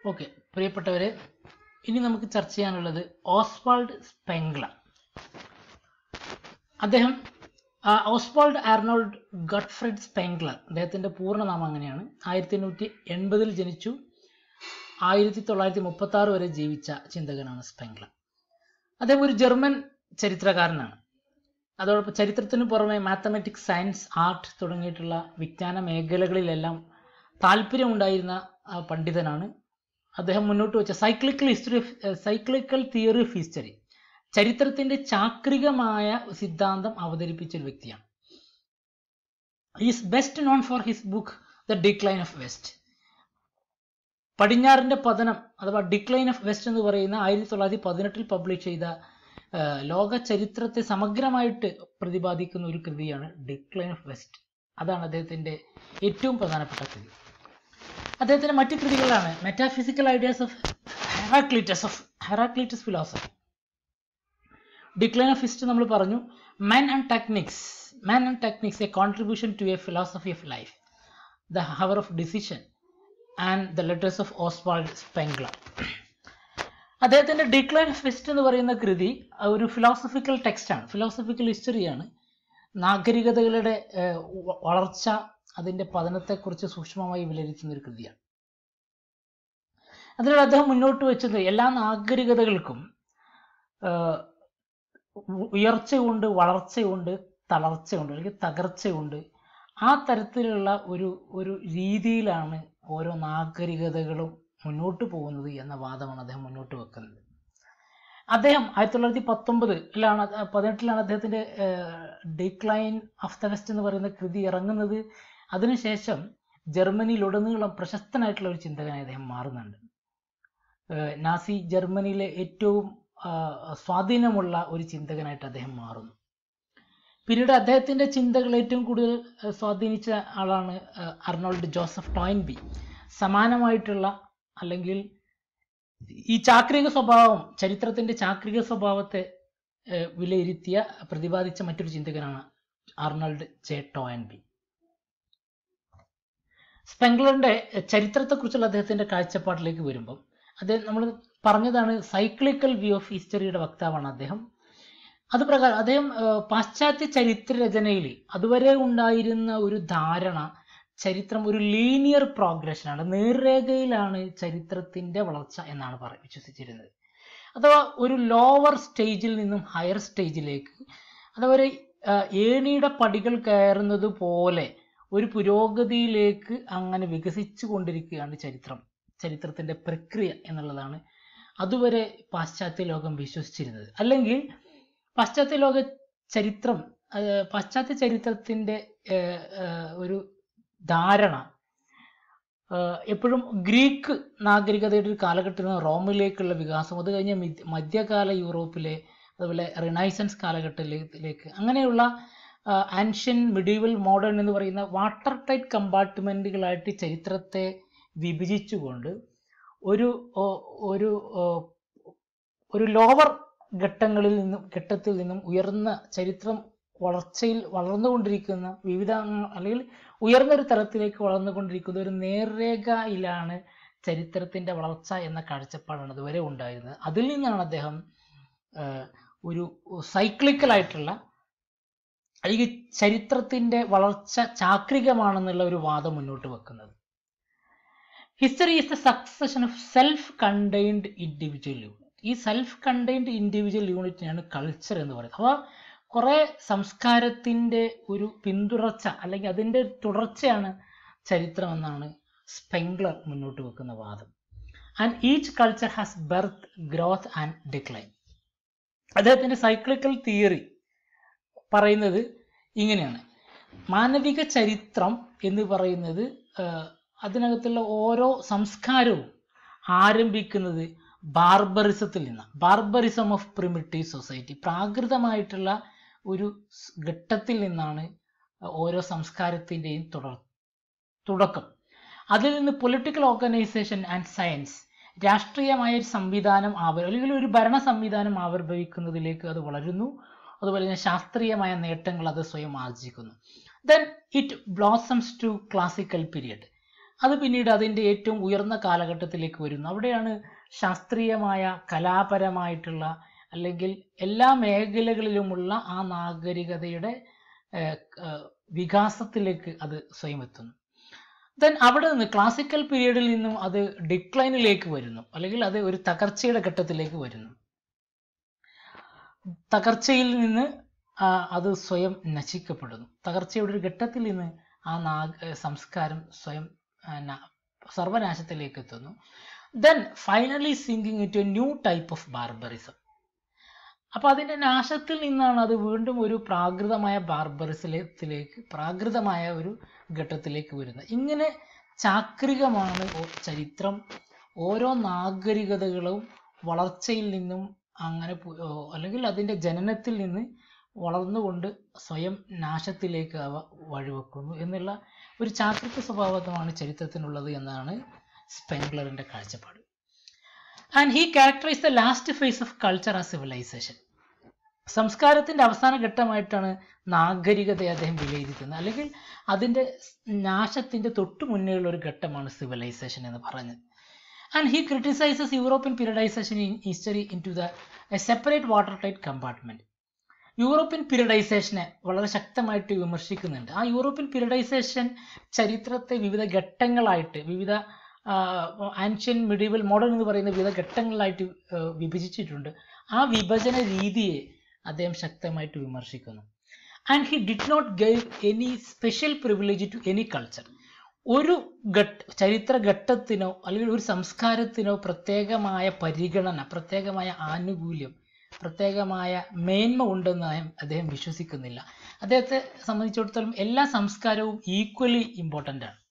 okay പ്രിയപ്പെട്ടവരെ ഇനി നമുക്ക് ചർച്ച ചെയ്യാനുള്ളത് ഓസ്വാൾഡ് സ്പെങ്ഗ്ല അദ്ദേഹം ആ, ഓസ്വാൾഡ് ആർണോൾഡ് ഗഡ്ഫ്രിഡ് സ്പെങ്ഗ്ലർ അദ്ദേഹത്തിന്റെ പൂർണ്ണനാമം അങ്ങനെയാണ് ആയിരത്തി എണ്ണൂറ്റി എൺപതിൽ ജനിച്ചു ആയിരത്തി തൊള്ളായിരത്തി മുപ്പത്തി ആറ് വരെ ജീവിച്ച ചിന്തകനാണ് സ്പെങ്ഗ്ലർ അദ്ദേഹം ഒരു ജർമ്മൻ ചരിത്രകാരനാണ് അതോടൊപ്പം ചരിത്രത്തിന് പുറമെ മാത്തമാറ്റിക്സ് സയൻസ് ആർട്ട് തുടങ്ങിയിട്ടുള്ള വിജ്ഞാന മേഖലകളിലെല്ലാം താല്പര്യമുണ്ടായിരുന്ന ആ, പണ്ഡിതനാണ് അദ്ദേഹം മുന്നോട്ട് വെച്ച cyclical history cyclical theory of history ചരിത്രത്തിന്റെ ചാക്രികമായ സിദ്ധാന്തം അവതരിപ്പിച്ച ഒരു വ്യക്തിയാണ് is best known for his book the decline of west പടിഞ്ഞാറിന്റെ പതനം അഥവാ ഡിക്ലൈൻ ഓഫ് വെസ്റ്റ് എന്ന് പറയുന്ന ആയിരത്തി തൊള്ളായിരത്തി പതിനെട്ടിൽ പബ്ലിഷ് ചെയ്ത ആ, ലോക ചരിത്രത്തെ സമഗ്രമായിട്ട് പ്രതിപാദിക്കുന്ന ഒരു കൃതിയാണ് ഡിക്ലൈൻ ഓഫ് വെസ്റ്റ് അതാണ് അദ്ദേഹത്തിന്റെ ഏറ്റവും പ്രധാനപ്പെട്ട കൃതി അദ്ദേഹത്തിന്റെ മറ്റു കൃതികളാണ് metaphysical ideas of Heraclitus of Heraclitus philosophy decline of history നമ്മൾ പറഞ്ഞു man and technics man and technics a contribution to a philosophy of life the hour of decision and the letters of Oswald Spengler അദ്ദേഹത്തിന്റെ decline of ഹിസ്റ്റ് എന്ന് പറയുന്ന കൃതി ഒരു philosophical ടെക്സ്റ്റാണ് philosophical ഹിസ്റ്ററിയാണ് നാഗരികതകളുടെ ഏഹ്, വ- വളർച്ച അതിന്റെ പതനത്തെക്കുറിച്ച് സൂക്ഷ്മമായി വിലയിരുത്തുന്ന ഒരു കൃതിയാണ് അതിലൂടെ അദ്ദേഹം മുന്നോട്ട് വെച്ചത് എല്ലാ നാഗരികതകൾക്കും ഏഹ്, ഉ- ഉയർച്ചയുണ്ട് വളർച്ചയുണ്ട് തളർച്ചയുണ്ട് അല്ലെങ്കിൽ തകർച്ചയുണ്ട് ആ തരത്തിലുള്ള ഒരു ഒരു രീതിയിലാണ് ഓരോ നാഗരികതകളും മുന്നോട്ട് പോകുന്നത് എന്ന വാദമാണ് അദ്ദേഹം മുന്നോട്ട് വെക്കുന്നത് അദ്ദേഹം ആയിരത്തി തൊള്ളായിരത്തി പത്തൊമ്പതിലാണ് പതിനെട്ടിലാണ് അദ്ദേഹത്തിന്റെ ഡിക്ലൈൻ ഓഫ് ദ വെസ്റ്റ് എന്ന് പറയുന്ന കൃതി ഇറങ്ങുന്നത് അതിനുശേഷം ജർമ്മനിയിലുടനീളം പ്രശസ്തനായിട്ടുള്ള ഒരു ചിന്തകനായി അദ്ദേഹം മാറുന്നുണ്ട് ഏഹ് നാസി ജർമ്മനിയിലെ ഏറ്റവും ആ, സ്വാധീനമുള്ള ഒരു ചിന്തകനായിട്ട് അദ്ദേഹം മാറുന്നു പിന്നീട് അദ്ദേഹത്തിന്റെ ചിന്തകൾ ഏറ്റവും കൂടുതൽ ഏഹ്, സ്വാധീനിച്ച ആളാണ് ഏഹ്, അർണോൾഡ് ജോസഫ് ടോയിൻബി സമാനമായിട്ടുള്ള അല്ലെങ്കിൽ ഈ ചാക്രിക സ്വഭാവം ചരിത്രത്തിന്റെ ചാക്രിക സ്വഭാവത്തെ ഏഹ്, വിലയിരുത്തിയ പ്രതിപാദിച്ച മറ്റൊരു ചിന്തകനാണ് അർണോൾഡ് ജെ ടോയൻബി സ്പെങ്ലറിന്റെ ചരിത്രത്തെക്കുറിച്ചുള്ള അദ്ദേഹത്തിന്റെ കാഴ്ചപ്പാടിലേക്ക് വരുമ്പം അദ്ദേഹം നമ്മൾ പറഞ്ഞതാണ് സൈക്ലിക്കൽ വ്യൂ ഓഫ് ഹിസ്റ്ററിയുടെ വക്താവാണ് അദ്ദേഹം അത് പ്രകാരം അദ്ദേഹം ഏഹ്, പാശ്ചാത്യ ചരിത്ര രചനയിൽ അതുവരെ ഉണ്ടായിരുന്ന ഒരു ധാരണ ചരിത്രം ഒരു ലീനിയർ പ്രോഗ്രഷനാണ് നേർരേഖയിലാണ് ചരിത്രത്തിന്റെ വളർച്ച എന്നാണ് പറ വിശ്വസിച്ചിരുന്നത് അഥവാ ഒരു ലോവർ സ്റ്റേജിൽ നിന്നും ഹയർ സ്റ്റേജിലേക്ക് അഥവാ ഒരു ഏഹ്, ഏണിയുടെ പടികൾ കയറുന്നത് പോലെ ഒരു പുരോഗതിയിലേക്ക് അങ്ങനെ വികസിച്ചു കൊണ്ടിരിക്കുകയാണ് ചരിത്രം ചരിത്രത്തിന്റെ പ്രക്രിയ എന്നുള്ളതാണ് അതുവരെ പാശ്ചാത്യ ലോകം വിശ്വസിച്ചിരുന്നത് അല്ലെങ്കിൽ പാശ്ചാത്യ ലോക ചരിത്രം ഏഹ്, പാശ്ചാത്യ ചരിത്രത്തിന്റെ ഏഹ്, ഏഹ്, ഒരു ധാരണ ഏഹ്, എപ്പോഴും ഗ്രീക്ക് നാഗരികതയുടെ ഒരു കാലഘട്ടത്തിൽ നിന്ന് റോമിലേക്കുള്ള വികാസം അത് കഴിഞ്ഞ് മിഥ്- മധ്യകാല യൂറോപ്പിലെ അതുപോലെ റിനൈസൻസ് കാലഘട്ടത്തിലേക്ക് അങ്ങനെയുള്ള ആൻഷ്യൻ മിഡീവൽ മോഡേൺ എന്ന് പറയുന്ന വാട്ടർ ടൈറ്റ് കമ്പാർട്ട്മെന്റുകളായിട്ട് ചരിത്രത്തെ വിഭജിച്ചുകൊണ്ട് ഒരു ഓ- ഒരു ഓ, ഒരു ലോവർ ഘട്ടങ്ങളിൽ നിന്നും ഘട്ടത്തിൽ നിന്നും ഉയർന്ന ചരിത്രം വളർച്ചയിൽ വളർന്നുകൊണ്ടിരിക്കുന്ന വിവിധ അംഗ- അല്ലെങ്കിൽ ഉയർന്ന ഒരു തലത്തിലേക്ക് വളർന്നുകൊണ്ടിരിക്കുന്ന ഒരു നേർരേഖയിലാണ് ചരിത്രത്തിന്റെ വളർച്ച എന്ന കാഴ്ചപ്പാടാണ് ഇതുവരെ ഉണ്ടായിരുന്നത് അതിൽ നിന്നാണ് അദ്ദേഹം ആഹ്, ഒരു സൈക്ലിക്കൽ ആയിട്ടുള്ള അല്ലെങ്കിൽ ചരിത്രത്തിന്റെ വളർച്ച ചാക്രികമാണെന്നുള്ള ഒരു വാദം മുന്നോട്ട് വെക്കുന്നത് history is the succession of self contained individual unit ഈ സെൽഫ് കണ്ടെയ്ൻഡ് ഇൻഡിവിജ്വൽ യൂണിറ്റിനാണ് കൾച്ചർ എന്ന് പറയുന്നത് അപ്പോൾ കുറെ സംസ്കാരത്തിന്റെ ഒരു പിന്തുടർച്ച അല്ലെങ്കിൽ അതിന്റെ തുടർച്ചയാണ് ചരിത്രം എന്നാണ് സ്പെങ്ലർ മുന്നോട്ട് വെക്കുന്ന വാദം and each culture has birth growth and decline അദ്ദേഹത്തിന്റെ സൈക്ലിക്കൽ തിയറി പറയുന്നത് ഇങ്ങനെയാണ് മാനവിക ചരിത്രം എന്ന് പറയുന്നത് ആഹ്, അതിനകത്തുള്ള ഓരോ സംസ്കാരവും ആരംഭിക്കുന്നത് ബാർബറിസത്തിൽ നിന്നാണ് ബാർബറിസം ഓഫ് പ്രിമിറ്റീവ് സൊസൈറ്റി പ്രാകൃതമായിട്ടുള്ള ഒരു സ് ഘട്ടത്തിൽ നിന്നാണ് ഓരോ സംസ്കാരത്തിൻ്റെയും തുടർ തുടക്കം അതിൽ നിന്ന് പൊളിറ്റിക്കൽ ഓർഗനൈസേഷൻ ആൻഡ് സയൻസ് രാഷ്ട്രീയമായ ഒരു സംവിധാനം ആവർ അല്ലെങ്കിൽ ഒരു ഭരണ സംവിധാനം ആവിർഭവിക്കുന്നതിലേക്ക് അത് വളരുന്നു അതുപോലെ തന്നെ ശാസ്ത്രീയമായ നേട്ടങ്ങൾ അത് സ്വയം ആർജിക്കുന്നു then it blossoms to classical period അത് പിന്നീട് അതിൻ്റെ ഏറ്റവും ഉയർന്ന കാലഘട്ടത്തിലേക്ക് വരുന്നു അവിടെയാണ് ശാസ്ത്രീയമായ കലാപരമായിട്ടുള്ള അല്ലെങ്കിൽ എല്ലാ മേഖലകളിലുമുള്ള ആ നാഗരികതയുടെ ഏഹ്, ഏഹ്, വികാസത്തിലേക്ക് അത് സ്വയം എത്തുന്നു ദെൻ അവിടെ നിന്ന് ക്ലാസിക്കൽ പീരീഡിൽ നിന്നും അത് ഡിക്ലൈനിലേക്ക് വരുന്നു അല്ലെങ്കിൽ അത് ഒരു തകർച്ചയുടെ ഘട്ടത്തിലേക്ക് വരുന്നു തകർച്ചയിൽ നിന്ന് ആ, അത് സ്വയം നശിക്കപ്പെടുന്നു തകർച്ചയുടെ ഒരു ഘട്ടത്തിൽ നിന്ന് ആ നാഗ ഏഹ് സംസ്കാരം സ്വയം ആ, ന- സർവനാശത്തിലേക്ക് എത്തുന്നു then finally sinking it a new type of barbarism അപ്പൊ അതിന്റെ നാശത്തിൽ നിന്നാണ് അത് വീണ്ടും ഒരു പ്രാകൃതമായ ബാർബറിസത്തിലേക്ക് പ്രാകൃതമായ ഒരു ഘട്ടത്തിലേക്ക് വരുന്നത് ഇങ്ങനെ ചാക്രികമാണ് ഓ- ചരിത്രം ഓരോ നാഗരികതകളും വളർച്ചയിൽ നിന്നും അങ്ങനെ പു- ഓ, അല്ലെങ്കിൽ അതിന്റെ ജനനത്തിൽ നിന്ന് വളർന്നുകൊണ്ട് സ്വയം നാശത്തിലേക്ക് അവ വഴിവെക്കുന്നു എന്നുള്ള ഒരു ചാക്രിക സ്വഭാവത്വമാണ് ചരിത്രത്തിനുള്ളത് എന്നാണ് സ്പെങ്ലറിന്റെ കാഴ്ചപ്പാട് and he characterise the last phase of culture ah civilisation സംസ്കാരത്തിന്റെ അവസാന ഘട്ടമായിട്ടാണ് നാഗരികതയെ അദ്ദേഹം വിലയിരുത്തുന്നത് അല്ലെങ്കിൽ അതിന്റെ നാശത്തിന്റെ തൊട്ടു മുന്നേയുള്ള ഒരു ഘട്ടമാണ് സിവിലൈസേഷൻ എന്ന് പറഞ്ഞത് and he criticises European periodisation in history into the a separate water tight compartment European പീരിയഡൈസേഷനെ വളരെ ശക്തമായിട്ട് വിമർശിക്കുന്നുണ്ട് ആ യൂറോപ്യൻ പീരിയഡൈസേഷൻ ചരിത്രത്തെ വിവിധ ഘട്ടങ്ങളായിട്ട് വിവിധ ആൻഷ്യൻ മിഡീവൽ മോഡേൺ എന്ന് പറയുന്ന വിവിധ ഘട്ടങ്ങളായിട്ട് ആ, വിഭജിച്ചിട്ടുണ്ട് ആ വിഭജന രീതിയെ അദ്ദേഹം ശക്തമായിട്ട് വിമർശിക്കുന്നു and he did not give any special privilege to any culture ഒരു ഘട്ട ചരിത്ര ഘട്ടത്തിനോ അല്ലെങ്കിൽ ഒരു സംസ്കാരത്തിനോ പ്രത്യേകമായ പരിഗണന പ്രത്യേകമായ ആനുകൂല്യം പ്രത്യേകമായ മേന്മ ഉണ്ടെന്ന് അദ്ദേഹം അദ്ദേഹം വിശ്വസിക്കുന്നില്ല അദ്ദേഹത്തെ സംബന്ധിച്ചിടത്തോളം എല്ലാ സംസ്കാരവും ഈക്വലി ഇമ്പോർട്ടൻ്റ് ആണ്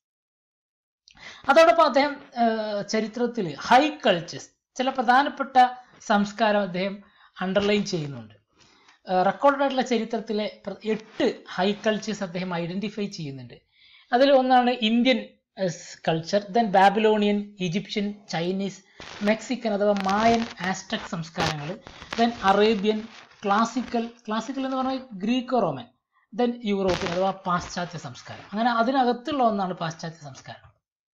അതോടൊപ്പം അദ്ദേഹം ചരിത്രത്തിൽ ഹൈ കൾച്ചേഴ്സ് ചില പ്രധാനപ്പെട്ട സംസ്കാരം അദ്ദേഹം അണ്ടർലൈൻ ചെയ്യുന്നുണ്ട് റെക്കോർഡ് ആയിട്ടുള്ള ചരിത്രത്തിലെ പ്ര- എട്ട് ഹൈ കൾച്ചേഴ്സ് അദ്ദേഹം ഐഡന്റിഫൈ ചെയ്യുന്നുണ്ട് അതിൽ ഒന്നാണ് Indian culture then Babylonian Egyptian Chinese Mexican അഥവാ മായൻ ആസ്ട്രക് സംസ്കാരങ്ങൾ ദെൻ അറേബ്യൻ ക്ലാസിക്കൽ ക്ലാസിക്കൽ എന്ന് പറഞ്ഞാൽ ഗ്രീക്കോ റോമൻ ദെൻ യൂറോപ്യൻ അഥവാ പാശ്ചാത്യ സംസ്കാരം അങ്ങനെ അതിനകത്തുള്ള ഒന്നാണ് പാശ്ചാത്യ സംസ്കാരം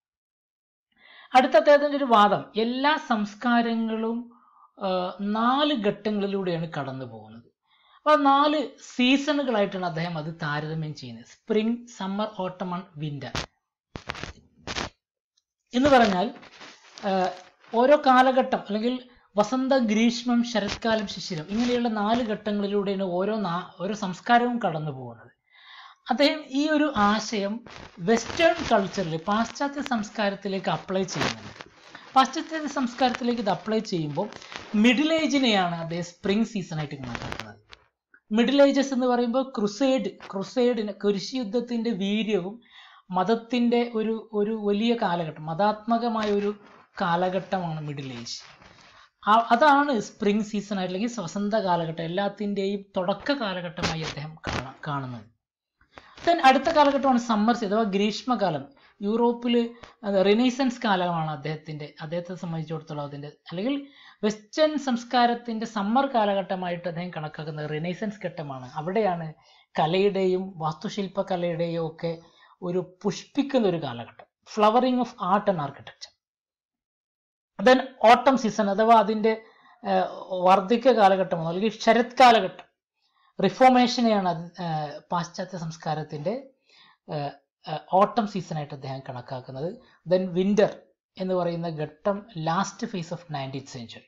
അടുത്ത അദ്ദേഹത്തിന്റെ ഒരു വാദം എല്ലാ സംസ്കാരങ്ങളും ആ, നാല് ഘട്ടങ്ങളിലൂടെയാണ് കടന്നു പോകുന്നത് അപ്പൊ ആ നാല് സീസണുകളായിട്ടാണ് അദ്ദേഹം അത് താരതമ്യം ചെയ്യുന്നത് spring summer autumn and winter എന്ന് പറഞ്ഞാൽ ആ, ഓരോ കാലഘട്ടം അല്ലെങ്കിൽ വസന്ത ഗ്രീഷ്മം ശരത്കാലം ശിശിരം ഇങ്ങനെയുള്ള നാല് ഘട്ടങ്ങളിലൂടെയാണ് ഓരോ നാ ഓരോ സംസ്കാരവും കടന്നു പോകുന്നത് അദ്ദേഹം ഈ ഒരു ആശയം വെസ്റ്റേൺ കൾച്ചറിൽ പാശ്ചാത്യ സംസ്കാരത്തിലേക്ക് അപ്ലൈ ചെയ്യുന്നുണ്ട് പാശ്ചാത്യ സംസ്കാരത്തിലേക്ക് ഇത് അപ്ലൈ ചെയ്യുമ്പോൾ മിഡിൽ ഏജിനെയാണ് അദ്ദേഹം സ്പ്രിംഗ് സീസണായിട്ട് കണക്കാക്കുന്നത് മിഡിൽ ഏജസ് എന്ന് പറയുമ്പോൾ ക്രുസൈഡ് ക്രുസൈഡിന് കുരിശ് യുദ്ധത്തിന്റെ വീര്യവും മതത്തിന്റെ ഒരു ഒരു വലിയ കാലഘട്ടം മതാത്മകമായ ഒരു കാലഘട്ടമാണ് മിഡിൽ ഏജ് ആ- അതാണ് സ്പ്രിംഗ് സീസൺ അല്ലെങ്കിൽ വസന്ത കാലഘട്ടം എല്ലാത്തിൻ്റെയും തുടക്ക കാലഘട്ടമായി അദ്ദേഹം കാണാ കാണുന്നത് ദെൻ അടുത്ത കാലഘട്ടമാണ് സമ്മർ സീസൺ അഥവാ ഗ്രീഷ്മകാലം യൂറോപ്പിൽ റിനൈസൻസ് കാലമാണ് അദ്ദേഹത്തിന്റെ അദ്ദേഹത്തെ സംബന്ധിച്ചിടത്തോളം അതിന്റെ അല്ലെങ്കിൽ വെസ്റ്റേൺ സംസ്കാരത്തിന്റെ സമ്മർ കാലഘട്ടമായിട്ട് അദ്ദേഹം കണക്കാക്കുന്നത് റിനൈസൻസ് ഘട്ടമാണ് അവിടെയാണ് കലയുടെയും വാസ്തുശില്പ കലയുടെയും ഒക്കെ ഒരു പുഷ്പിക്കുന്ന ഒരു കാലഘട്ടം flowering of art and architecture then autumn season അഥവാ അതിന്റെ ഏർ, വർദ്ധിക്ക കാലഘട്ടം അല്ലെങ്കിൽ ശരത് കാലഘട്ടം റിഫോർമേഷനെയാണ് അത് ഏർ, പാശ്ചാത്യ സംസ്കാരത്തിന്റെ ഓട്ടം സീസണായിട്ട് അദ്ദേഹം കണക്കാക്കുന്നത് ദെൻ വിന്റർ എന്ന് പറയുന്ന ഘട്ടം last phase of nineteenth century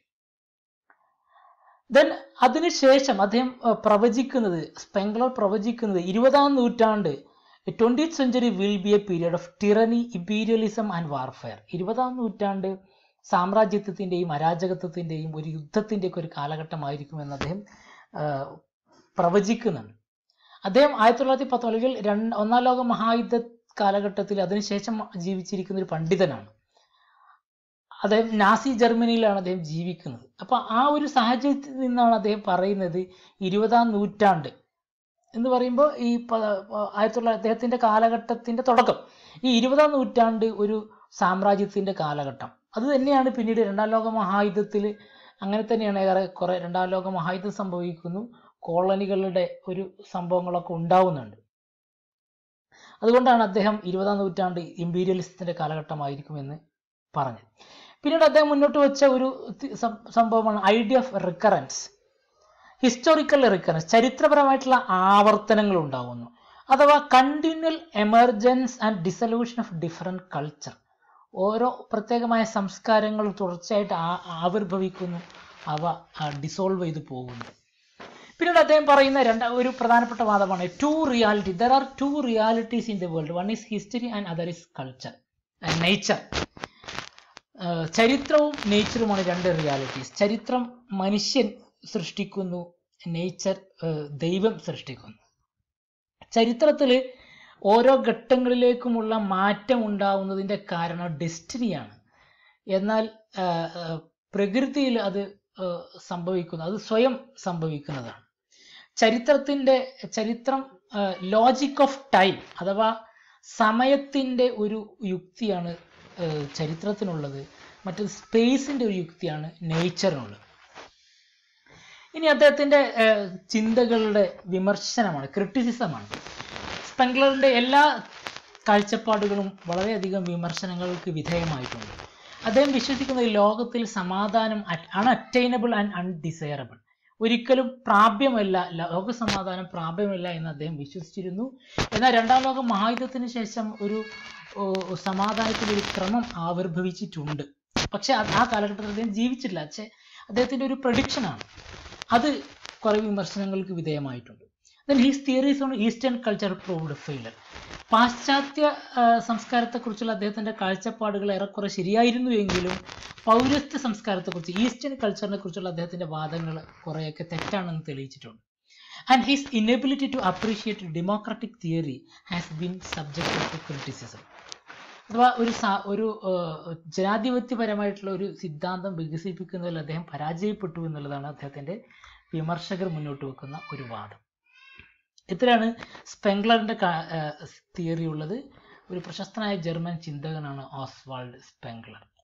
then അതിനുശേഷം അദ്ദേഹം ഏർ, പ്രവചിക്കുന്നത് സ്പെങ്കളർ പ്രവചിക്കുന്നത് ഇരുപതാം നൂറ്റാണ്ട് twentieth century will be a period of tyranny imperialism and warfare ഇരുപതാം നൂറ്റാണ്ട് സാമ്രാജ്യത്വത്തിന്റെയും അരാജകത്വത്തിന്റെയും ഒരു യുദ്ധത്തിന്റെയൊക്കെ ഒരു കാലഘട്ടമായിരിക്കുമെന്ന് അദ്ദേഹം ആ, പ്രവചിക്കുന്നുണ്ട് അദ്ദേഹം ആയിരത്തി തൊള്ളായിരത്തി പത്ത് അല്ലെങ്കിൽ രണ്ട് ഒന്നാം ലോക മഹായുദ്ധ കാലഘട്ടത്തിൽ അതിനുശേഷം ജീവിച്ചിരിക്കുന്ന ഒരു പണ്ഡിതനാണ് അദ്ദേഹം നാസി ജർമ്മനിയിലാണ് അദ്ദേഹം ജീവിക്കുന്നത് അപ്പൊ ആ ഒരു സാഹചര്യത്തിൽ നിന്നാണ് അദ്ദേഹം പറയുന്നത് ഇരുപതാം നൂറ്റാണ്ട് എന്ന് പറയുമ്പോൾ ഈ പ- ആയിരത്തി തൊള്ളായിരത്തി അദ്ദേഹത്തിന്റെ കാലഘട്ടത്തിന്റെ തുടക്കം ഈ ഇരുപതാം നൂറ്റാണ്ട് ഒരു സാമ്രാജ്യത്തിന്റെ കാലഘട്ടം അത് തന്നെയാണ് പിന്നീട് രണ്ടാം ലോക മഹായുദ്ധത്തിൽ അങ്ങനെ തന്നെയാണ് ഏറെ കുറെ രണ്ടാം ലോക മഹായുദ്ധം സംഭവിക്കുന്നു കോളനികളുടെ ഒരു സംഭവങ്ങളൊക്കെ ഉണ്ടാവുന്നുണ്ട് അതുകൊണ്ടാണ് അദ്ദേഹം ഇരുപതാം നൂറ്റാണ്ട് ഇമ്പീരിയലിസത്തിന്റെ കാലഘട്ടമായിരിക്കുമെന്ന് പറഞ്ഞത് പിന്നീട് അദ്ദേഹം മുന്നോട്ട് വെച്ച ഒരു തി- സം- സംഭവമാണ് idea of recurrence historical recurrence ചരിത്രപരമായിട്ടുള്ള ആവർത്തനങ്ങൾ ഉണ്ടാകുന്നു അഥവാ continual emergence and dissolution of different culture ഓരോ പ്രത്യേകമായ സംസ്കാരങ്ങളും തുടർച്ചയായിട്ട് ആ- ആവിർഭവിക്കുന്നു അവ ഡിസോൾവ് ചെയ്തു പോകുന്നു പിന്നീട് അദ്ദേഹം പറയുന്ന രണ്ടാ ഒരു പ്രധാനപ്പെട്ട വാദമാണ് two reality there are two realities in the world one is history and other is culture nature ചരിത്രവും നേച്ചറുമാണ് രണ്ട് റിയാലിറ്റീസ് ചരിത്രം മനുഷ്യൻ സൃഷ്ടിക്കുന്നു നേച്ചർ ദൈവം സൃഷ്ടിക്കുന്നു ചരിത്രത്തിൽ ഓരോ ഘട്ടങ്ങളിലേക്കുമുള്ള മാറ്റം ഉണ്ടാവുന്നതിൻ്റെ കാരണം ഡെസ്റ്റിനിയാണ് എന്നാൽ ആ, ആ, പ്രകൃതിയിൽ അത് ആ, സംഭവിക്കുന്നു അത് സ്വയം സംഭവിക്കുന്നതാണ് ചരിത്രത്തിൻ്റെ ചരിത്രം ലോജിക് ഓഫ് ടൈം അഥവാ സമയത്തിൻ്റെ ഒരു യുക്തിയാണ് ആ, ചരിത്രത്തിനുള്ളത് മറ്റൊരു സ്പേസിൻ്റെ ഒരു യുക്തിയാണ് നേച്ചറിനുള്ളത് ഇനി അദ്ദേഹത്തിന്റെ ഏഹ്, ചിന്തകളുടെ വിമർശനമാണ് ക്രിറ്റിസിസമാണ് സ്പെങ്ലറിന്റെ എല്ലാ കാഴ്ചപ്പാടുകളും വളരെയധികം വിമർശനങ്ങൾക്ക് വിധേയമായിട്ടുണ്ട് അദ്ദേഹം വിശ്വസിക്കുന്നത് ലോകത്തിൽ സമാധാനം അൺഅറ്റൈനബിൾ ആൻഡ് അൺഡിസയറബിൾ ഒരിക്കലും പ്രാപ്യമല്ല ലോക സമാധാനം പ്രാപ്യമല്ല എന്ന് അദ്ദേഹം വിശ്വസിച്ചിരുന്നു എന്നാൽ രണ്ടാം ലോക മഹായുദ്ധത്തിന് ശേഷം ഒരു ഓ, സമാധാനത്തിന്റെ ഒരു ക്രമം ആവിർഭവിച്ചിട്ടുണ്ട് പക്ഷെ അത് ആ കാലഘട്ടത്തിൽ അദ്ദേഹം ജീവിച്ചിട്ടില്ല പക്ഷേ അദ്ദേഹത്തിന്റെ ഒരു പ്രഡിക്ഷനാണ് അത് കുറെ വിമർശനങ്ങൾക്ക് വിധേയമായിട്ടുണ്ട് then his theories on eastern culture proved failure പാശ്ചാത്യ ആ, സംസ്കാരത്തെക്കുറിച്ചുള്ള അദ്ദേഹത്തിന്റെ കാഴ്ചപ്പാടുകൾ ഏറെക്കുറെ ശരിയായിരുന്നു എങ്കിലും പൗരസ്ത്യ സംസ്കാരത്തെക്കുറിച്ച് ഈസ്റ്റേൺ കൾച്ചറിനെ കുറിച്ചുള്ള അദ്ദേഹത്തിന്റെ വാദങ്ങൾ കുറേയൊക്കെ തെറ്റാണെന്ന് തെളിയിച്ചിട്ടുണ്ട് and his inability to appreciate democratic theory has been subjected to criticism അഥവാ ഒരു സാ- ഒരു ഏഹ്, ജനാധിപത്യപരമായിട്ടുള്ള ഒരു സിദ്ധാന്തം വികസിപ്പിക്കുന്നതിൽ അദ്ദേഹം പരാജയപ്പെട്ടു എന്നുള്ളതാണ് അദ്ദേഹത്തിന്റെ വിമർശകർ മുന്നോട്ട് വെക്കുന്ന ഒരു വാദം ഇത്രയാണ് സ്പെങ്ലറിന്റെ തിയറി ഉള്ളത് ഒരു പ്രശസ്തനായ ജർമ്മൻ ചിന്തകനാണ് ഓസ്വാൾഡ് സ്പെങ്ലർ